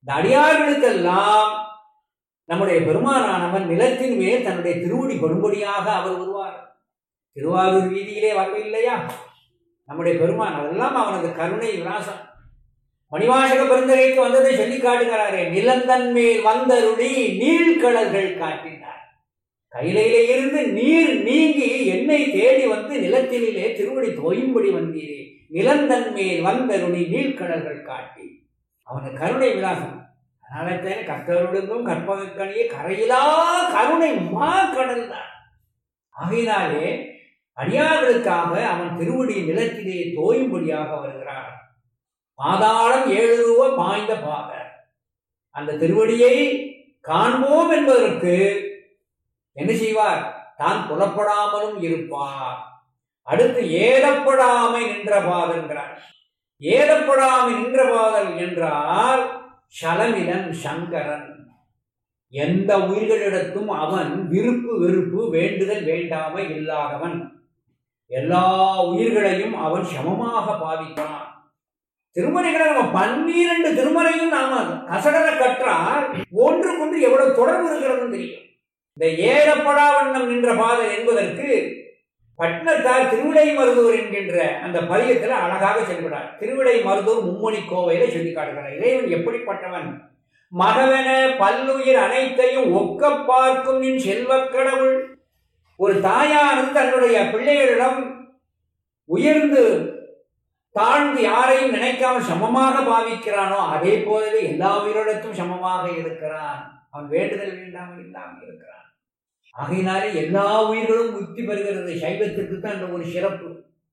இந்த அடியார்களுக்கெல்லாம் நம்முடைய பெருமானானவன் நிலத்தின் மேல் தன்னுடைய திருவடி படும்படியாக அவர் வருவார் திருவாரூர் வீதியிலே வரவில்லையா நம்முடைய பெருமான் அதெல்லாம் அவனது கருணை விலாசம் மணிவாசக பெருந்தகைக்கு வந்ததை சொல்லி காட்டுகிறாரே நிலந்தன் மேல் வந்தருளி நீழ்கடல்கள் காட்டினார் கையிலே இருந்து நீர் நீங்கி என்னை தேடி வந்து நிலத்திலே திருவடி தோயும்படி வந்தீரே நிலந்தன் மேல் வந்தருளி நீழ்கடல்கள் காட்டி அவனது கருணை விலாசம் அதனால தானே கர்த்தருடனும் கற்பகக்கணியே கரையிலா கருணை மா கடல் தான் ஆகையினாலே அடியார்களுக்காக அவன் திருவடி நிலத்திலே தோயும்படியாக வருகிறார் பாதாளம் ஏழு ரூபா பாய்ந்த பாத அந்த திருவடியை காண்போம் என்பதற்கு என்ன செய்வார் தான் புலப்படாமலும் இருப்பார் அடுத்து ஏதப்படாமை நின்ற பாதங்கிறார் ஏதப்படாமை நின்ற பாதல் என்றால் சலமிலன் சங்கரன் எந்த உயிர்களிடத்தும் அவன் விருப்பு வெறுப்பு வேண்டுதல் வேண்டாமை இல்லாதவன் எல்லா உயிர்களையும் அவன் சமமாக பாவிக்கிறான் திருமறைகளை நம்ம பன்னிரண்டு திருமறையும் நாம கசடர கற்றால் ஒன்றுக்கொன்று எவ்வளவு தொடர்பு இருக்கிறதுன்னு தெரியும் இந்த ஏறப்படா வண்ணம் நின்ற பாதல் என்பதற்கு பட்னத்தார் திருவிடை மருதூர் என்கின்ற அந்த பதியத்தில் அழகாக செல்கிறார் திருவிடை மருதூர் மும்மணி கோவையில சொல்லி காட்டுகிறார் இறைவன் எப்படிப்பட்டவன் மகவென பல்லுயிர் அனைத்தையும் ஒக்க பார்க்கும் நின் செல்வக் கடவுள் ஒரு தாயானது தன்னுடைய பிள்ளைகளிடம் உயர்ந்து தாழ்ந்து யாரையும் நினைக்காமல் சமமாக பாவிக்கிறானோ அதே போலவே எல்லா உயிரிடத்தும் சமமாக இருக்கிறான் அவன் வேண்டுதல் வேண்டாமல் இல்லாமல் இருக்கிறான் ஆகையினாலே எல்லா உயிர்களும் முக்தி பெறுகிறது சைவத்திற்கு தான் அந்த ஒரு சிறப்பு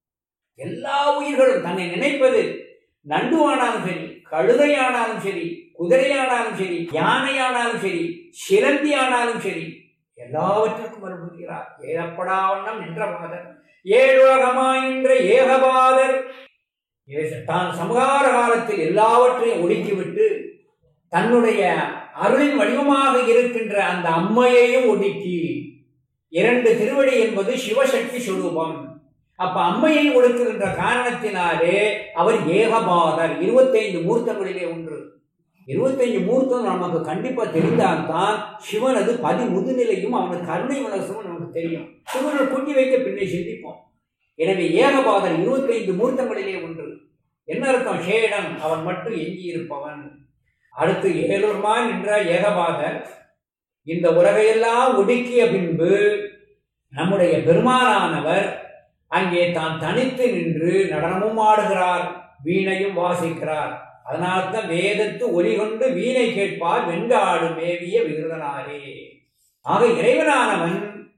எல்லா உயிர்களும் தன்னை நினைப்பது நண்டுவானாலும் சரி கழுதையானாலும் சரி குதிரையானாலும் சரி யானையானாலும் சரி சிலந்தி ஆனாலும் சரி எல்லாவற்றுக்கும் வருகிறார் ஏதப்படாவண்ணம் நின்ற பாதர் ஏழுலகமாயின்ற ஏகபாதர் ஏச- தான் சமகார காலத்தில் எல்லாவற்றையும் ஒடுக்கிவிட்டு தன்னுடைய அருளின் வடிவமாக இருக்கின்ற அந்த அம்மையையும் ஒடுக்கி இரண்டு திருவடி என்பது சிவசக்தி சுரூபம் அப்ப அம்மையை ஒடுக்குகின்ற காரணத்தினாலே அவர் ஏகபாதர் இருபத்தைந்து மூர்த்தங்களிலே ஒன்று இருபத்தைந்து மூர்த்தம் நமக்கு கண்டிப்பா தெரிந்தால்தான் சிவனது பதி முதுநிலையும் அவனது கருணை மனசும் நமக்கு தெரியும் சிவனை கொண்டு வைக்க பின்னே சிந்திப்போம் எனவே ஏகபாதர் இருபத்தைந்து மூர்த்தங்களிலே ஒன்று என்ன அர்த்தம் ஷேடன் அவன் மட்டும் எஞ்சி இருப்பவன் அடுத்து ஏழுமான் என்ற ஏகபாதர் இந்த உலகையெல்லாம் ஒடுக்கிய பின்பு நம்முடைய பெருமானானவர் அங்கே தான் தனித்து நின்று நடனமும் ஆடுகிறார் வீணையும் வாசிக்கிறார் அதனால்தான் வேதத்து ஒலி கொண்டு வீணை கேட்பார் வெண்காடு மேவிய விருதனாரே ஆக இறைவனானவன்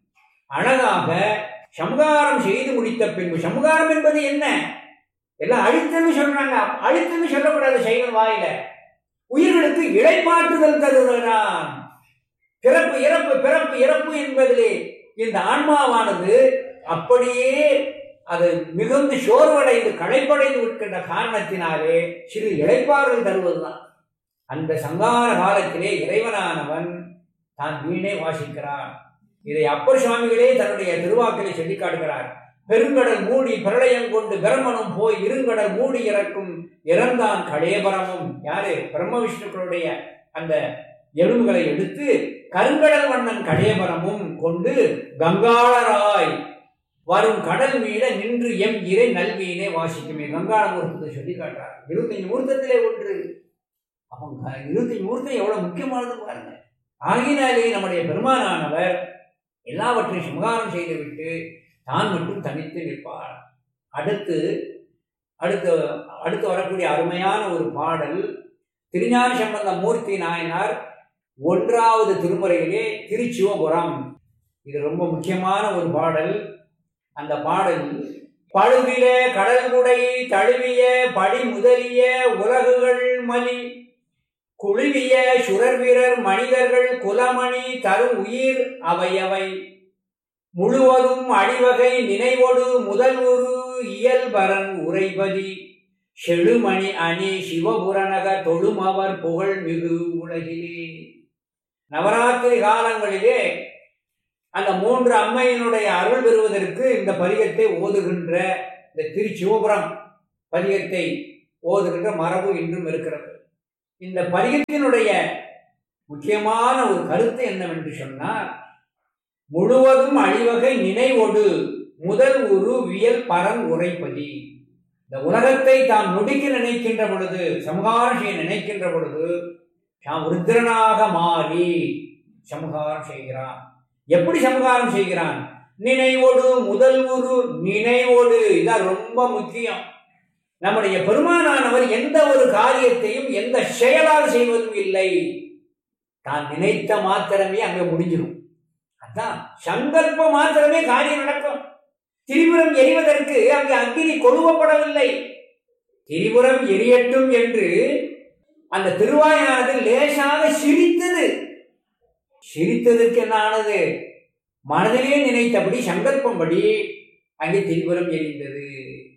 அழகாக சமுகாரம் செய்து முடித்த பின்பு சமுகாரம் என்பது என்ன எல்லாம் அழித்தன்னு சொல்றாங்க அழித்தன்னு சொல்லக்கூடாது சைவன் வாயில உயிர்களுக்கு இழைப்பாற்றுதல் தருகிறான் பிறப்பு இறப்பு பிறப்பு இறப்பு என்பதிலே இந்த ஆன்மாவானது அப்படியே அது மிகுந்து சோர்வடைந்து களைப்படைந்து விற்கின்ற காரணத்தினாலே சிறு இழைப்பாறுதல் தருவதுதான் அந்த சங்கார காலத்திலே இறைவனானவன் தான் வீணை வாசிக்கிறான் இதை அப்பர் சுவாமிகளே தன்னுடைய திருவாக்கிலே சொல்லி காட்டுகிறார் பெருங்கடல் மூடி பிரளயம் கொண்டு பிரமனும் போய் இருங்கடல் மூடி இறக்கும் இறந்தான் கலேபரமும் யாரு பிரம்ம விஷ்ணுக்களுடைய அந்த எலும்புகளை எடுத்து கருங்கடல் வண்ணன் கலேபரமும் கொண்டு கங்காளராய் வரும் கடல் மீத நின்று எம் இறை நல்வியினை வாசிக்குமே கங்காள மூர்த்தத்தை சொல்லி காட்டுறார் இருபத்தஞ்சு மூர்த்தத்திலே ஒன்று அவங்க இருபத்தஞ்சு மூர்த்தம் எவ்வளவு முக்கியமானது பாருங்க ஆகினாலே நம்முடைய பெருமானானவர் எல்லாவற்றையும் சமகாரம் செய்துவிட்டு தான் மட்டும் தனித்து நிற்பார் அடுத்து அடுத்து அடுத்து வரக்கூடிய அருமையான ஒரு பாடல் திருஞான சம்பந்த மூர்த்தி நாயனார் ஒன்றாவது திருமுறையிலே திருச்சிவபுரம் இது ரொம்ப முக்கியமான ஒரு பாடல் அந்த பாடல் பழுவிலே கடல்குடை தழுவிய படி முதலிய உலகுகள் மலி குழுவிய சுரர் வீரர் மனிதர்கள் குலமணி தரும் உயிர் அவையவை முழுவதும் அடிவகை நினைவொடு முதல் ஒரு இயல்பரன் உரைபதி செழுமணி அணி சிவபுரநக தொழுமவர் புகழ் மிகு உலகிலே நவராத்திரி காலங்களிலே அந்த மூன்று அம்மையினுடைய அருள் பெறுவதற்கு இந்த பதிகத்தை ஓதுகின்ற இந்த திருச்சிவபுரம் பதிகத்தை ஓதுகின்ற மரபு இன்றும் இருக்கிறது இந்த பதிகத்தினுடைய முக்கியமான ஒரு கருத்து என்னவென்று சொன்னால் முழுவதும் அழிவகை நினைவொடு முதல் உரு வியல் பரன் உரைப்பதி இந்த உலகத்தை தாம் நொடிக்க நினைக்கின்ற பொழுது சம்ஹாரம் செய்ய நினைக்கின்ற பொழுது தாம் ருத்ரனாக மாறி சம்ஹாரம் செய்கிறான் எப்படி சம்ஹாரம் செய்கிறான் நினைவோடு முதல் உரு நினைவோடு இதான் ரொம்ப முக்கியம் நம்முடைய பெருமானானவர் எந்த ஒரு காரியத்தையும் எந்த செயலால் செய்வதும் இல்லை தான் நினைத்த மாத்திரமே அங்க முடிஞ்சிடும் அதான் சங்கல்ப மாத்திரமே காரியம் நடக்கும் திரிபுரம் எரிவதற்கு அங்கு அக்கினி கொழுவப்படவில்லை திரிபுரம் எரியட்டும் என்று அந்த திருவாயானது லேசாக சிரித்தது சிரித்ததற்கு என்ன ஆனது மனதிலே நினைத்தபடி சங்கல்பம்படி அங்கே திரிபுரம் எரிந்தது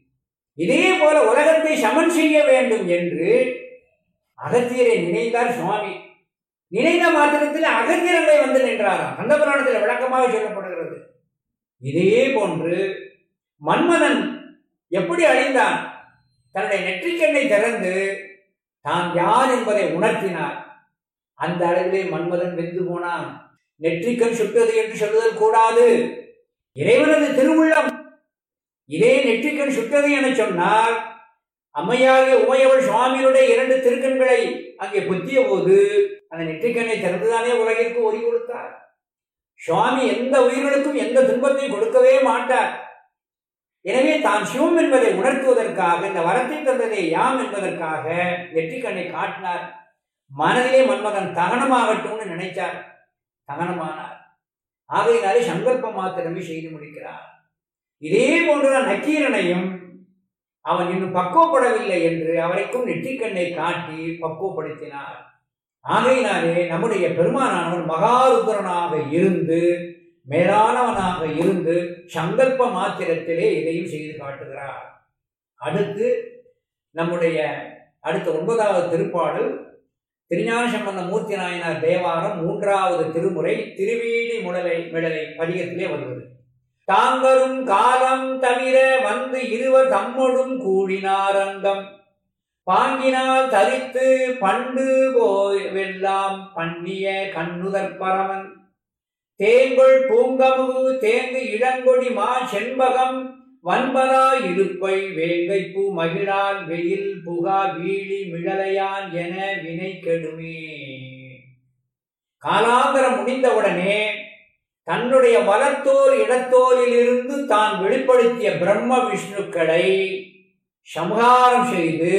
இதே போல உலகத்தை சமன் செய்ய வேண்டும் என்று அகத்தியரை நினைத்தார் சுவாமி நினைந்த மாத்திரத்தில் அகத்தியரங்களை வந்து நின்றாராம் கந்த புராணத்தில் விளக்கமாக சொல்லப்படுகிறது இதே போன்று மன்மதன் எப்படி அழிந்தான் தன்னுடைய நெற்றிக்கண்ணை திறந்து தான் யார் என்பதை உணர்த்தினார் அந்த அளவிலே மன்மதன் வெந்து போனான் நெற்றிக்கண் சுட்டது என்று சொல்லுதல் கூடாது இறைவனது திருவுள்ளம் இதே நெற்றிக்கண் சுட்டது என சொன்னால் அம்மையாகிய உமையவள் சுவாமியுடைய இரண்டு திருக்கண்களை அங்கே பொத்திய போது அந்த நெற்றிக்கண்ணை திறந்துதானே உலகிற்கு ஒளி கொடுத்தார் சுவாமி எந்த உயிர்களுக்கும் எந்த துன்பத்தையும் கொடுக்கவே மாட்டார் எனவே தான் சிவம் என்பதை உணர்த்துவதற்காக இந்த வரத்தை தந்ததை யாம் என்பதற்காக நெற்றிக்கண்ணை காட்டினார் மனதிலே மன்மகன் தகனமாகட்டும்னு நினைச்சார் தகனமானார் ஆகையினாலே சங்கல்பம் மாத்திரமே செய்து முடிக்கிறார் இதே போன்றுதான் நக்கீரனையும் அவன் இன்னும் பக்குவப்படவில்லை என்று அவரைக்கும் நெற்றிக்கண்ணை காட்டி பக்குவப்படுத்தினார் ஆகையினாலே நம்முடைய பெருமானானவன் மகாருத்ரனாக இருந்து மேலானவனாக இருந்து சங்கல்ப மாத்திரத்திலே இதையும் செய்து காட்டுகிறார் அடுத்து நம்முடைய அடுத்த ஒன்பதாவது திருப்பாடல் திருஞான சம்பந்த மூர்த்தி நாயனார் தேவாரம் மூன்றாவது திருமுறை திருவீடி முடலை மிடலை பதிகத்திலே வருவது தாங்கரும் காலம் தவிர வந்து இருவர் தம்மொடும் கூடினாரங்கம் பாங்கினால் தரித்து பண்டு போய் வெல்லாம் பண்ணிய கண்ணுதற் பரமன் தேங்கொள் பூங்கமுகு தேங்கு இளங்கொடி மா செண்பகம் வன்பரா இருப்பை வேங்கை பூ மகிழால் வெயில் புகா வீழி மிழலையான் என வினை கெடுமே காலாந்தரம் முடிந்தவுடனே தன்னுடைய வலத்தோல் இடத்தோலிலிருந்து தான் வெளிப்படுத்திய பிரம்ம விஷ்ணுக்களை சம்ஹாரம் செய்து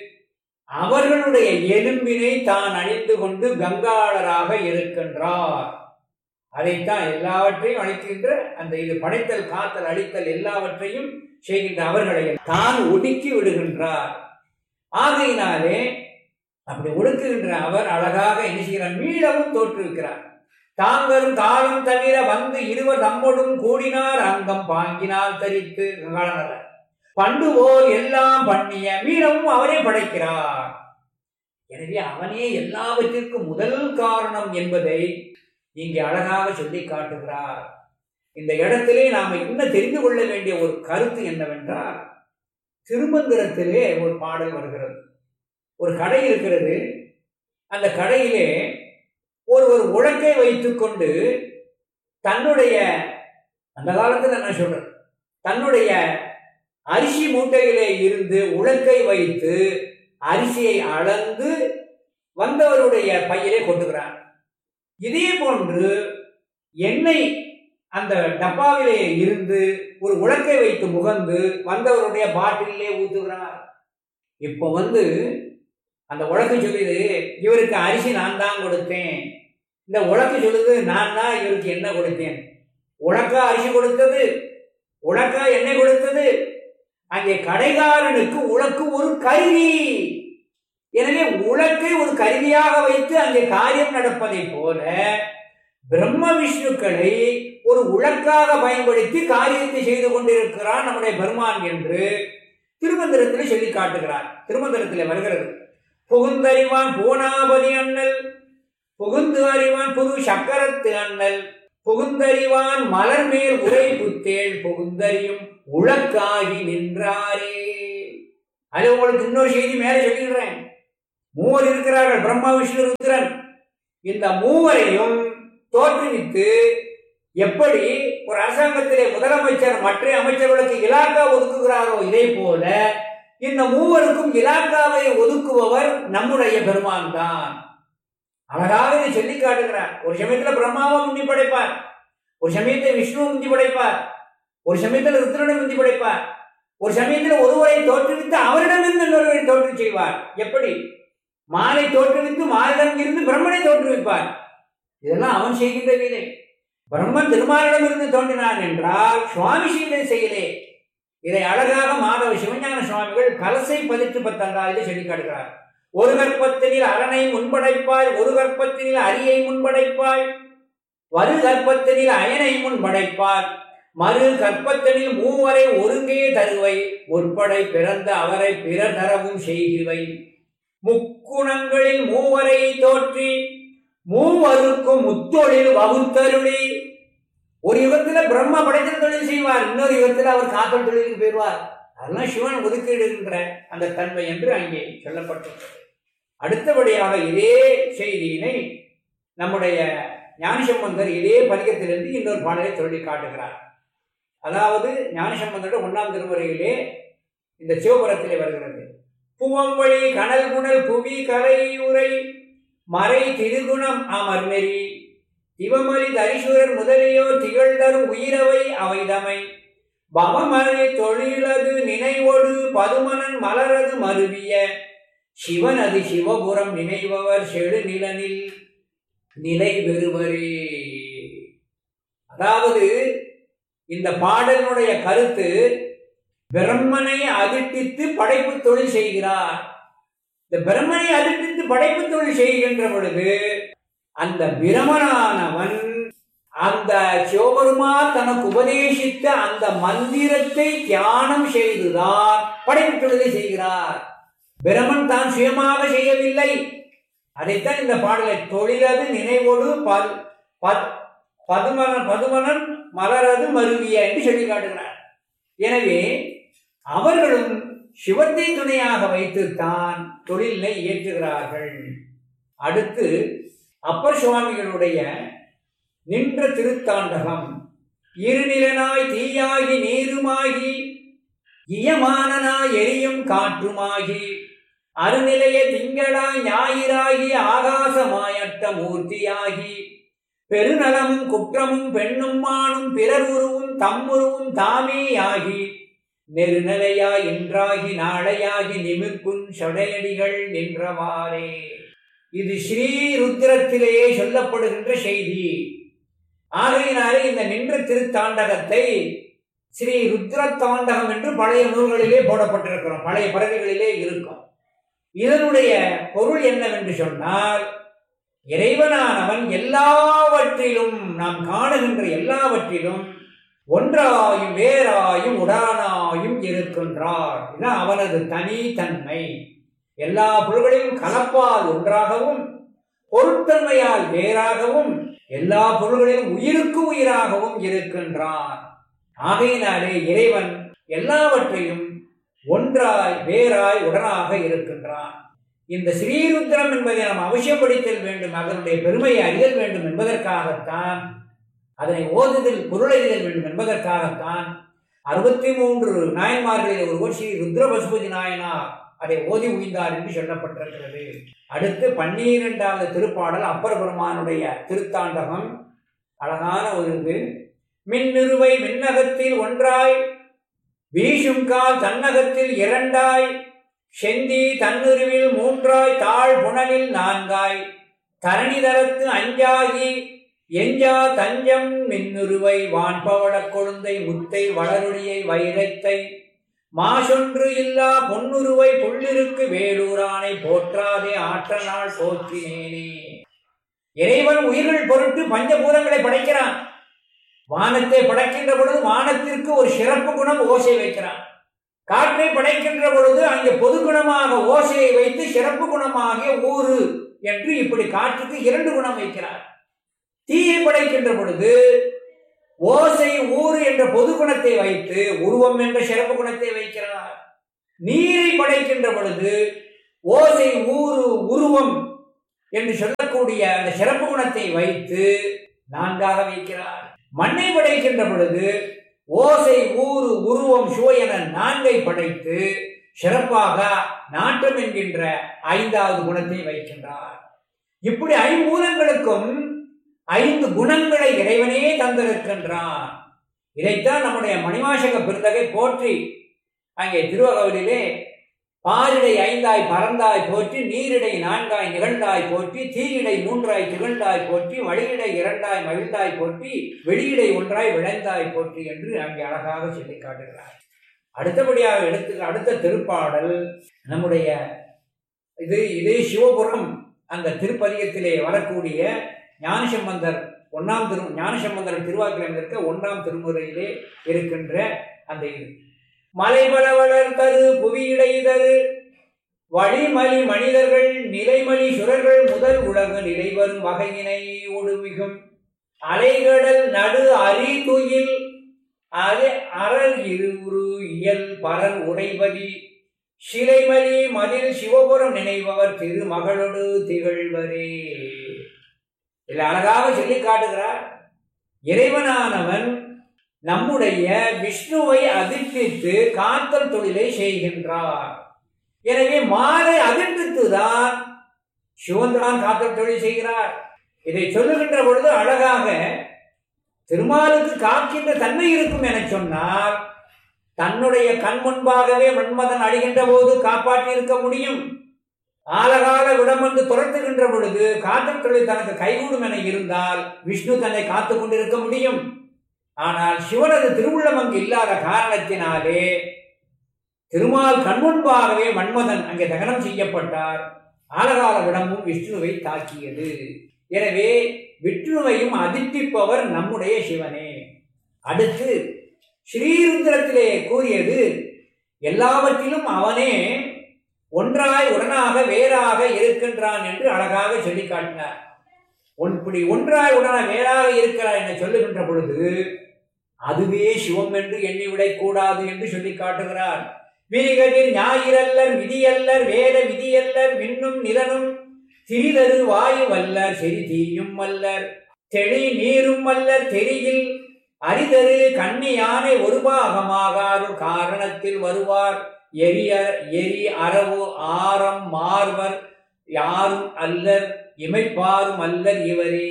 அவர்களுடைய எலும்பினை தான் அணிந்து கொண்டு கங்காளராக இருக்கின்றார் அதைத்தான் எல்லாவற்றையும் அழிக்கின்ற அந்த இது படைத்தல் காத்தல் அழித்தல் எல்லாவற்றையும் செய்கின்ற அவர்களை தான் ஒடுக்கி விடுகின்றார் ஆகையினாலே அப்படி ஒடுக்குகின்ற அவர் அழகாக என்ன செய்கிறார் மீளவும் தோற்றுவிக்கிறார் தாங்களும் காலம் தவிர வந்து இருவர் தம்மோடும் கூடினார் அங்கம் பாங்கினால் தரித்து கங்காளனர் பண்டு போல் எல்லாம் பண்ணிய மீளவும் அவரே படைக்கிறார் எனவே அவனே எல்லாவற்றிற்கும் முதல் காரணம் என்பதை இங்கே அழகாக சொல்லி காட்டுகிறார் இந்த இடத்திலே நாம இன்னும் தெரிந்து கொள்ள வேண்டிய ஒரு கருத்து என்னவென்றால் திருமந்திரத்திலே ஒரு பாடல் வருகிறது ஒரு கடை இருக்கிறது அந்த கடையிலே ஒருவர் உலக்கை வைத்துக்கொண்டு தன்னுடைய அந்த காலத்தில் என்ன சொல்றேன் தன்னுடைய அரிசி மூட்டையிலே இருந்து உலக்கை வைத்து அரிசியை அளந்து வந்தவருடைய பையிலே கொண்டுகிறார் இதே போன்று எண்ணெய் அந்த டப்பாவிலே இருந்து ஒரு உலக்கை வைத்து முகந்து வந்தவருடைய பாட்டிலே ஊத்துகிறார் இப்போ வந்து அந்த உலக்கு சொல்லுது இவருக்கு அரிசி நான் தான் கொடுத்தேன் இந்த உலக்கு சொல்லுது நான் தான் இவருக்கு என்ன கொடுத்தேன் உலக்கா அரிசி கொடுத்தது உலக்கா எண்ணெய் கொடுத்தது அங்கே கடைகாரனுக்கு உலக்கு ஒரு கருவி எனவே உலக்கை ஒரு கருவியாக வைத்து அங்கே காரியம் நடப்பதை போல பிரம்ம விஷ்ணுக்களை ஒரு உலக்காக பயன்படுத்தி காரியத்தை செய்து கொண்டிருக்கிறான் நம்முடைய பெருமான் என்று திருமந்திரத்தில் சொல்லி காட்டுகிறார் திருமந்திரத்தில் வருகிறது புகுந்தறிவான் பூனாபதி அண்ணல் புகுந்து அறிவான் புது சக்கரத்து அண்ணல் புகுந்தறிவான் மலர் மேல் உரை புத்தேள் புகுந்தறியும் உலக்காகி நின்றாரே அது உங்களுக்கு இன்னொரு செய்தி மேலே சொல்லிடுறேன் மூவர் இருக்கிறார்கள் பிரம்மா விஷ்ணு ருத்ரன் இந்த மூவரையும் தோற்றுவித்து எப்படி ஒரு அரசாங்கத்திலே முதலமைச்சர் மற்ற அமைச்சர்களுக்கு இலாக்கா ஒதுக்குகிறாரோ இதே போல இந்த மூவருக்கும் இலாக்காவை ஒதுக்குபவர் நம்முடைய பெருமான் தான் அழகாக இதை சொல்லி காட்டுகிறார் ஒரு சமயத்துல பிரம்மாவை முந்தி படைப்பார் ஒரு சமயத்தில் விஷ்ணுவை முந்தி படைப்பார் ஒரு சமயத்தில் ருத்ரனை முந்தி படைப்பார் ஒரு சமயத்தில் ஒருவரை தோற்றுவித்து அவரிடமிருந்து இன்னொருவரை தோற்று செய்வார் எப்படி மாலை தோற்றுவித்து மாலிடம் இருந்து பிரம்மனை தோற்றுவிப்பார் இதெல்லாம் அவன் செய்கின்ற விதை பிரம்மன் திருமாலிடமிருந்து தோன்றினான் என்றால் சுவாமி செய்த செயலே இதை அழகாக மாதவ சிவஞான சுவாமிகள் கலசை பதிற்று பத்தங்காலிலே சொல்லி காட்டுகிறார் ஒரு கற்பத்தினில் அரணை முன்படைப்பாய் ஒரு கற்பத்தினில் அரியை முன்படைப்பாய் வரு கற்பத்தினில் அயனை முன்படைப்பார் மறு கற்பத்தனில் மூவரை ஒருங்கே தருவை முற்படை பிறந்த அவரை பிறர் தரவும் செய்கிவை முக்குணங்களில் மூவரை தோற்றி மூவருக்கும் முத்தொழில் வகுத்தருளி ஒரு யுகத்துல பிரம்மா படைத்தல் தொழில் செய்வார் இன்னொரு யுகத்துல அவர் காத்தல் தொழிலுக்கு போயிடுவார் அதெல்லாம் சிவன் ஒதுக்கீடுகின்ற அந்த தன்மை என்று அங்கே சொல்லப்பட்டுள்ளது அடுத்தபடியாக இதே செய்தியினை நம்முடைய ஞானசம்பந்தர் இதே பதிகத்திலிருந்து இன்னொரு பாடலை சொல்லி காட்டுகிறார் அதாவது ஞானசம்பந்தோட ஒன்றாம் திருமுறையிலே இந்த சிவபுரத்திலே வருகிறது புவம்பழி கனல் புனல் புவி கரை உரை மறை திருகுணம் அமர் நெறி திவமலி தரிசுரர் முதலியோர் திகழ்தரும் உயிரவை அவைதமை பவமலை தொழிலது நினைவொடு பதுமனன் மலரது மருவிய சிவனது சிவபுரம் நினைபவர் செடு நிலனில் நிலை பெறுவரே அதாவது இந்த பாடலினுடைய கருத்து பிரம்மனை அதிர்ட்டித்து படைப்பு தொழில் செய்கிறார் இந்த பிரம்மனை அதிர்ட்டித்து படைப்பு தொழில் செய்கின்ற பொழுது அந்த பிரமனானவன் அந்த சிவபெருமா தனக்கு உபதேசித்த அந்த மந்திரத்தை தியானம் செய்துதான் படைப்பு தொழிலை செய்கிறார் பிரமன் தான் சுயமாக செய்யவில்லை அதைத்தான் இந்த பாடலை தொழிலது நினைவோடு பல் பத் பதுமனன் பதுமனன் மலரது மருவிய என்று சொல்லி காட்டுகிறார் எனவே அவர்களும் சிவத்தை துணையாக வைத்துத்தான் தொழிலை இயற்றுகிறார்கள் அடுத்து அப்பர் சுவாமிகளுடைய நின்ற திருத்தாண்டகம் இருநிலனாய் தீயாகி நீருமாகி இயமானனாய் எரியும் காற்றுமாகி அருநிலைய திங்களாய் ஞாயிறாகி ஆகாசமாயட்ட மூர்த்தியாகி பெருநலமும் குற்றமும் பெண்ணும் மானும் பிறர் உருவும் தம்முருவும் தாமேயாகி நெருநிலையாய் இன்றாகி நாளையாகி நிமிர்க்கும் சடையடிகள் நின்றவாறே இது ஸ்ரீ ருத்ரத்திலேயே சொல்லப்படுகின்ற செய்தி ஆகையினாலே இந்த நின்ற திருத்தாண்டகத்தை ஸ்ரீ ருத்ர தாண்டகம் என்று பழைய நூல்களிலே போடப்பட்டிருக்கிறோம் பழைய பறவைகளிலே இருக்கும் இதனுடைய பொருள் என்னவென்று சொன்னால் இறைவனானவன் எல்லாவற்றிலும் நாம் காணுகின்ற எல்லாவற்றிலும் ஒன்றாயும் வேறாயும் உடானாயும் இருக்கின்றார் இதுதான் அவனது தனித்தன்மை எல்லா பொருள்களையும் கலப்பால் ஒன்றாகவும் பொருட்தன்மையால் வேறாகவும் எல்லா பொருள்களிலும் உயிருக்கு உயிராகவும் இருக்கின்றான் ஆகையினாலே இறைவன் எல்லாவற்றையும் ஒன்றாய் வேறாய் உடனாக இருக்கின்றான் இந்த ஸ்ரீருத்ரம் என்பதை நாம் அவசியப்படுத்தல் வேண்டும் அதனுடைய பெருமையை அறிதல் வேண்டும் என்பதற்காகத்தான் அதனை ஓதுதல் பொருளறிதல் வேண்டும் என்பதற்காகத்தான் அறுபத்தி மூன்று நாயன்மார்களில் ஒருவர் ஸ்ரீ ருத்ர பசுபதி நாயனார் அதை ஓதி உய்ந்தார் என்று சொல்லப்பட்டிருக்கிறது அடுத்து பன்னிரண்டாவது திருப்பாடல் அப்பர் பெருமானுடைய திருத்தாண்டகம் அழகான ஒரு இது மின்னிருவை மின்னகத்தில் ஒன்றாய் வீசும் கால் தன்னகத்தில் இரண்டாய் செந்தி தன்னுருவில் மூன்றாய் தாழ் புனலில் நான்காய் தரணிதரத்து அஞ்சாகி எஞ்சா தஞ்சம் மின்னுருவை வான்பவளக் கொழுந்தை முத்தை வளருளியை வைரத்தை மாசொன்று இல்லா பொன்னுருவை புள்ளிருக்கு வேலூரானை போற்றாதே ஆற்ற நாள் போற்றினேனே இறைவன் உயிர்கள் பொருட்டு பஞ்சபூதங்களை படைக்கிறான் வானத்தை படைக்கின்ற பொழுது வானத்திற்கு ஒரு சிறப்பு குணம் ஓசை வைக்கிறான் காற்றை படைக்கின்ற பொழுது அங்கே பொது குணமாக ஓசையை வைத்து சிறப்பு குணமாகிய ஊறு என்று இப்படி காற்றுக்கு இரண்டு குணம் வைக்கிறார் தீயை படைக்கின்ற பொழுது ஓசை ஊறு என்ற பொது குணத்தை வைத்து உருவம் என்ற சிறப்பு குணத்தை வைக்கிறார் நீரை படைக்கின்ற பொழுது ஓசை ஊரு உருவம் என்று சொல்லக்கூடிய அந்த சிறப்பு குணத்தை வைத்து நான்காக வைக்கிறார் மண்ணை படைக்கின்ற பொழுது ஓசை ஊரு உருவம் சுவை என நான்கை படைத்து சிறப்பாக நாட்டம் என்கின்ற ஐந்தாவது குணத்தை வைக்கின்றார் இப்படி ஐம்பூதங்களுக்கும் ஐந்து குணங்களை இறைவனே தந்திருக்கின்றான் இதைத்தான் நம்முடைய மணிவாசக பெருந்தகை போற்றி அங்கே திருவகவலிலே பாரிடை ஐந்தாய் பறந்தாய் போற்றி நீரிடை நான்காய் நிகழ்ந்தாய் போற்றி தீயிடை மூன்றாய் திகழ்ந்தாய் போற்றி வழியிடை இரண்டாய் மகிழ்ந்தாய் போற்றி வெளியிடை ஒன்றாய் விளைந்தாய் போற்றி என்று அங்கே அழகாக சொல்லி காட்டுகிறார் அடுத்தபடியாக எடுத்து அடுத்த திருப்பாடல் நம்முடைய இது இதே சிவபுரம் அந்த திருப்பதிகத்திலே வரக்கூடிய ஞானசம்பந்தர் ஒன்றாம் திரு ஞானசம்பந்தர் திருவாக்கிரம் இருக்க ஒன்றாம் திருமுறையிலே இருக்கின்ற அந்த இது மலைபல வளர்த்தது புவியிடை தரு வழிமலி மனிதர்கள் நிலைமலி சுரர்கள் முதல் உலகு நிலைவரும் வகையினை ஒடுமிகும் அலைகடல் நடு அரி துயில் அரை அறல் இருவுரு இயல் பரல் உடைபதி சிலைமலி மதில் சிவபுரம் நினைபவர் திருமகளோடு திகழ்வரே இதில் அழகாக சொல்லி காட்டுகிறார் இறைவனானவன் நம்முடைய விஷ்ணுவை அதிர்ப்பித்து காத்தல் தொழிலை செய்கின்றார் எனவே மாலை அதிர்ப்பித்துதான் சிவன்தான் காத்தல் தொழில் செய்கிறார் இதை சொல்லுகின்ற பொழுது அழகாக திருமாலுக்கு காக்கின்ற தன்மை இருக்கும் என சொன்னால் தன்னுடைய கண் முன்பாகவே மன்மதன் அழிகின்ற போது காப்பாற்றி இருக்க முடியும் ஆலகால விடம் வந்து துரத்துகின்ற பொழுது காத்தல் தொழில் தனக்கு கைகூடும் என இருந்தால் விஷ்ணு தன்னை காத்து கொண்டிருக்க முடியும் ஆனால் சிவனது திருவுள்ளம் அங்கு இல்லாத காரணத்தினாலே திருமால் கண்முன்பாகவே மன்மதன் அங்கே தகனம் செய்யப்பட்டார் ஆலகால விடமும் விஷ்ணுவை தாக்கியது எனவே விஷ்ணுவையும் அதிர்ப்பிப்பவர் நம்முடைய சிவனே அடுத்து ஸ்ரீருந்திரத்திலே கூறியது எல்லாவற்றிலும் அவனே ஒன்றாய் உடனாக வேறாக இருக்கின்றான் என்று அழகாக சொல்லி காட்டினார் இப்படி ஒன்றாய் உடனாக வேறாக இருக்கிறார் என சொல்லுகின்ற பொழுது அதுவே சிவம் என்று எண்ணிவிடக் கூடாது என்று சொல்லி காட்டுகிறார் விரிகதிர் ஞாயிறல்லர் விதியல்லர் வேத விதியல்லர் விண்ணும் நிலனும் திரிதரு வாயு வல்லர் செறி தீயும் வல்லர் தெளி நீரும் வல்லர் தெரியில் அரிதரு கண்ணி யானை ஒரு பாகமாகாது காரணத்தில் வருவார் எரிய எரி அரவு ஆரம் மார்வர் யாரும் அல்லர் இமைப்பாரும் அல்லர் இவரே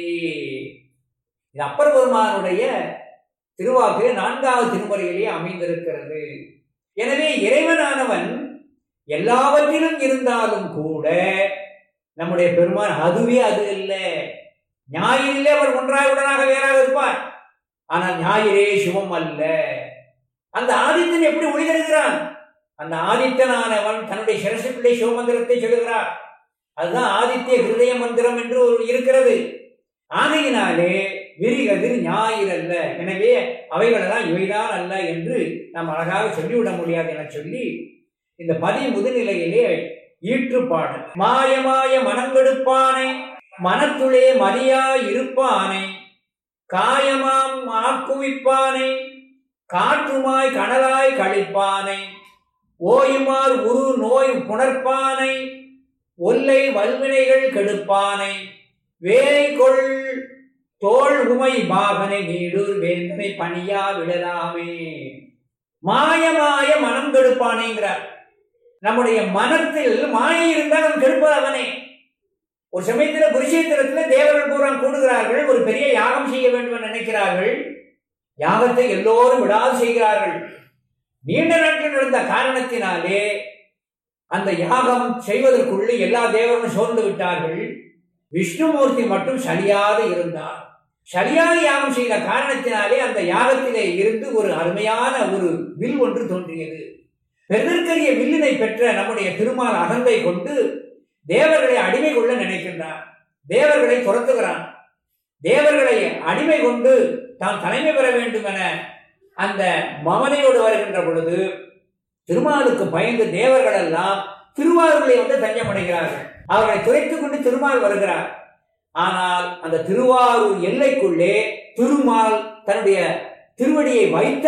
இது அப்பர் பெருமானுடைய திருவாக்கு நான்காவது திருமுறையிலே அமைந்திருக்கிறது எனவே இறைவனானவன் எல்லாவற்றிலும் இருந்தாலும் கூட நம்முடைய பெருமான் அதுவே அது இல்லை ஞாயிறிலே அவர் ஒன்றாய் உடனாக வேறாக இருப்பார் ஆனால் ஞாயிறே சிவம் அல்ல அந்த ஆதித்தன் எப்படி ஒளி தருகிறான் அந்த ஆதித்தனானவன் தன்னுடைய சிரசுக்குள்ளே சிவமந்திரத்தை சொல்லுகிறார் அதுதான் ஆதித்ய ஹிருதய மந்திரம் என்று ஒரு இருக்கிறது ஆகையினாலே விரிகதிர் ஞாயிறு அல்ல எனவே அவைகளெல்லாம் இவைதான் அல்ல என்று நாம் அழகாக சொல்லிவிட முடியாது என சொல்லி இந்த பதி முதுநிலையிலே ஈற்றுப்பாடல் மாயமாய மனங்கெடுப்பானை மனத்துளே மதியாய் இருப்பானை காயமாம் ஆக்குவிப்பானை காற்றுமாய் கனலாய் கழிப்பானை ஓயுமார் உரு நோய் புணர்ப்பானை ஒல்லை வல்வினைகள் கெடுப்பானை வேலை கொள் தோல் உமை பாகனை நீடூர் வேந்தனை பணியா விடலாமே மாயமாய மனம் கெடுப்பானேங்கிறார் நம்முடைய மனத்தில் மாயை இருந்தால் நம்ம கெடுப்பது அவனே ஒரு சமயத்தில் குருஷேத்திரத்தில் தேவர்கள் பூரா கூடுகிறார்கள் ஒரு பெரிய யாகம் செய்ய வேண்டும் என்று நினைக்கிறார்கள் யாகத்தை எல்லோரும் விடாது செய்கிறார்கள் நீண்ட நாட்கள் நடந்த காரணத்தினாலே அந்த யாகம் செய்வதற்குள்ளே எல்லா தேவர்களும் சோர்ந்து விட்டார்கள் விஷ்ணுமூர்த்தி மட்டும் சரியாக இருந்தார் சரியாக யாகம் செய்த காரணத்தினாலே அந்த யாகத்திலே இருந்து ஒரு அருமையான ஒரு வில் ஒன்று தோன்றியது பெருதற்கரிய வில்லினை பெற்ற நம்முடைய திருமால் அகந்தை கொண்டு தேவர்களை அடிமை கொள்ள நினைக்கின்றார் தேவர்களை துரத்துகிறான் தேவர்களை அடிமை கொண்டு தான் தலைமை பெற வேண்டும் என அந்த மமனையோடு வருகின்ற பொழுது திருமாலுக்கு பயந்து தேவர்கள் எல்லாம் திருவாரூரை வந்து தஞ்சமடைகிறார்கள் அவர்களை துரைத்துக் கொண்டு திருமால் வருகிறார் ஆனால் அந்த திருவாரூர் எல்லைக்குள்ளே திருமால் தன்னுடைய திருவடியை வைத்த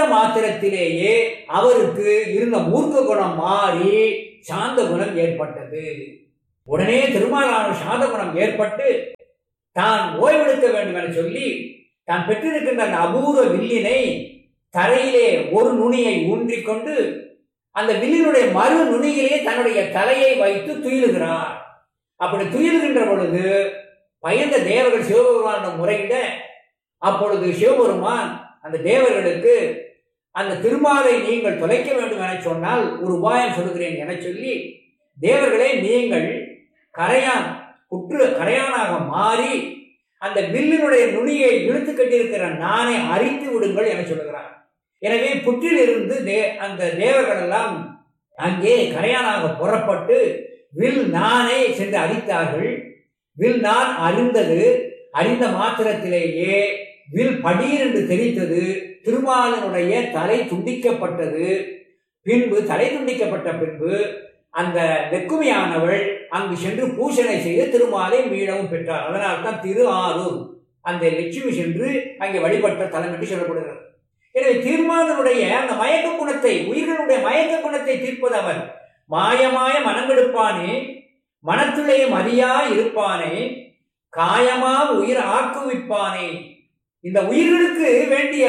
மாத்திரத்திலேயே அவருக்கு இருந்த மூர்க்க குணம் மாறி சாந்த குணம் ஏற்பட்டது உடனே திருமாலான சாதகுணம் ஏற்பட்டு தான் ஓய்வெடுக்க வேண்டும் என சொல்லி தான் பெற்றிருக்கின்ற அந்த அபூர்வ வில்லினை தரையிலே ஒரு நுனியை ஊன்றிக்கொண்டு அந்த வில்லினுடைய மறு நுனியிலே தன்னுடைய தலையை வைத்து துயிலுகிறார் அப்படி துயிலுகின்ற பொழுது பயந்த தேவர்கள் சிவபெருமானிடம் முறையிட அப்பொழுது சிவபெருமான் அந்த தேவர்களுக்கு அந்த திருமாலை நீங்கள் தொலைக்க வேண்டும் என சொன்னால் ஒரு உபாயம் சொல்கிறேன் என சொல்லி தேவர்களே நீங்கள் கரையான் புற்று கரையானாக மாறி அந்த வில்லினுடைய நுனியை இழுத்து கட்டியிருக்கிற நானை அரித்து விடுங்கள் என சொல்லுகிறார் எனவே புற்றிலிருந்து தே அந்த தேவர்கள் எல்லாம் அங்கே கரையானாக புறப்பட்டு வில் நானை சென்று அரித்தார்கள் வில் நான் அறிந்தது அறிந்த மாத்திரத்திலேயே வில் படீர் என்று தெரித்தது திருமாலனுடைய தலை துண்டிக்கப்பட்டது பின்பு தலை துண்டிக்கப்பட்ட பின்பு அந்த வெக்குமையானவள் அங்கு சென்று பூசணை செய்து திருமாலை மீளவும் பெற்றார் அதனால் தான் திரு ஆரூர் அந்த லட்சுமி சென்று அங்கே வழிபட்ட தலம் என்று சொல்லப்படுகிறது எனவே தீர்மானனுடைய அந்த மயக்க குணத்தை உயிர்களுடைய மயக்க குணத்தை தீர்ப்பது அவர் மாயமாய மனங்கெடுப்பானே மனத்திலேயே மதியா இருப்பானே காயமா உயிர் ஆக்குவிப்பானே இந்த உயிர்களுக்கு வேண்டிய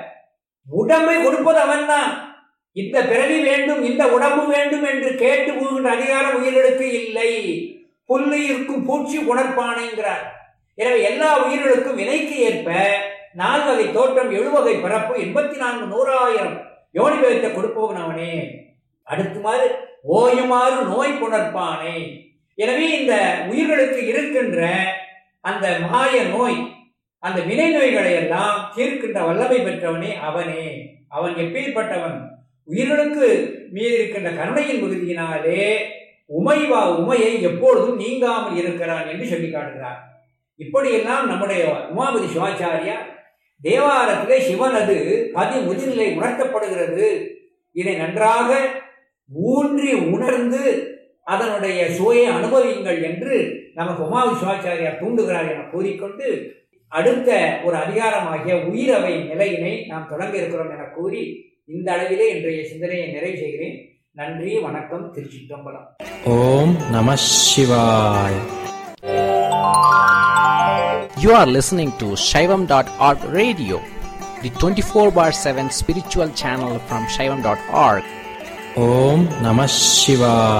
உடம்பை கொடுப்பது அவன்தான் இந்த பிறவி வேண்டும் இந்த உடம்பு வேண்டும் என்று கேட்டு போகின்ற அதிகாரம் உயிர்களுக்கு இல்லை புல்லு இருக்கும் பூச்சி உணர்ப்பானைங்கிறார் எனவே எல்லா உயிர்களுக்கும் வினைக்கு ஏற்ப நால்வகை தோற்றம் எழுவகை பிறப்பு எண்பத்தி நான்கு நூறாயிரம் யோனி வேகத்தை கொடுப்பவன் அவனே அடுத்துமாறு ஓயுமாறு நோய் புணர்ப்பானே எனவே இந்த உயிர்களுக்கு இருக்கின்ற அந்த மாய நோய் அந்த வினை நோய்களை எல்லாம் தீர்க்கின்ற வல்லமை பெற்றவனே அவனே அவன் எப்பேற்பட்டவன் உயிர்களுக்கு மீது இருக்கின்ற கருணையின் மிகுதியினாலே உமைவா உமையை எப்பொழுதும் நீங்காமல் இருக்கிறான் என்று சொல்லி காட்டுகிறார் இப்படியெல்லாம் நம்முடைய உமாபதி சிவாச்சாரியா தேவாரத்திலே சிவனது பதி முதுநிலை உணர்த்தப்படுகிறது இதை நன்றாக ஊன்றி உணர்ந்து அதனுடைய சுவையை அனுபவியுங்கள் என்று நமக்கு உமாபதி சிவாச்சாரியார் தூண்டுகிறார் என கூறிக்கொண்டு அடுத்த ஒரு அதிகாரமாகிய உயிரவை நிலையினை நாம் தொடங்க இருக்கிறோம் என கூறி இந்த அளவிலே இன்றைய சிந்தனையை நிறைவு செய்கிறேன் நன்றி வணக்கம் திருச்சிற்றம்பலம் ஓம் நம சிவாய் You are listening to Shaivam.org radio, the 24 bar 7 spiritual channel from Shaivam.org. Om Namah Shivaya.